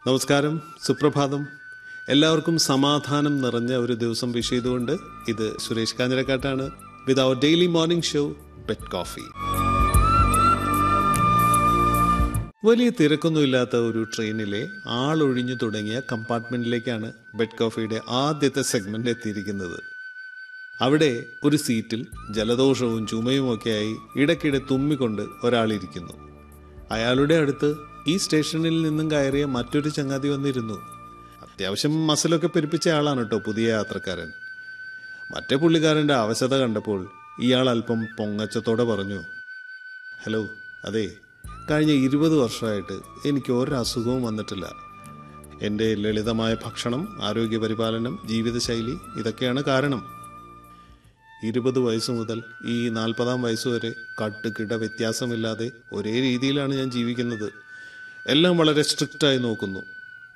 നമസ്കാരം സുപ്രഭാതം എല്ലാവർക്കും സമാധാനം നിറഞ്ഞ ഒരു ദിവസം വിഷ് ചെയ്തുകൊണ്ട് ഇത് സുരേഷ് കാഞ്ഞിരക്കാട്ടാണ് with your daily morning show bed coffee വലിയ തിരക്കൊന്നുമില്ലാത്ത ഒരു ട്രെയിനിലെ ആളൊഴിഞ്ഞു തുടങ്ങിയ കമ്പാർട്ട്മെന്റിലേക്കാണ് ബെഡ് കോഫിയുടെ ആദ്യത്തെ സെഗ്മെന്റ് എത്തിയിരിക്കുന്നത് അവിടെ ഒരു സീറ്റിൽ ജലദോഷവും ചുമയുമൊക്കെയായി ഇടയ്ക്കിടെ തുമ്മിക്കൊണ്ട് ഒരാളിരിക്കുന്നു അയാളുടെ അടുത്ത് ഈ സ്റ്റേഷനിൽ നിന്നും കയറിയ മറ്റൊരു ചങ്ങാതി വന്നിരുന്നു അത്യാവശ്യം മസിലൊക്കെ പെരുപ്പിച്ച ആളാണ് കേട്ടോ പുതിയ യാത്രക്കാരൻ മറ്റേ പുള്ളിക്കാരൻ്റെ അവശത കണ്ടപ്പോൾ ഇയാൾ അല്പം പൊങ്ങച്ചത്തോടെ പറഞ്ഞു ഹലോ അതെ കഴിഞ്ഞ ഇരുപത് വർഷമായിട്ട് എനിക്ക് ഒരസുഖവും വന്നിട്ടില്ല എൻ്റെ ലളിതമായ ഭക്ഷണം ആരോഗ്യപരിപാലനം ജീവിതശൈലി ഇതൊക്കെയാണ് കാരണം ഇരുപത് വയസ്സ് മുതൽ ഈ നാൽപ്പതാം വയസ്സ് വരെ കട്ടുകിട വ്യത്യാസമില്ലാതെ ഒരേ രീതിയിലാണ് ഞാൻ ജീവിക്കുന്നത് എല്ലാം വളരെ സ്ട്രിക്റ്റായി നോക്കുന്നു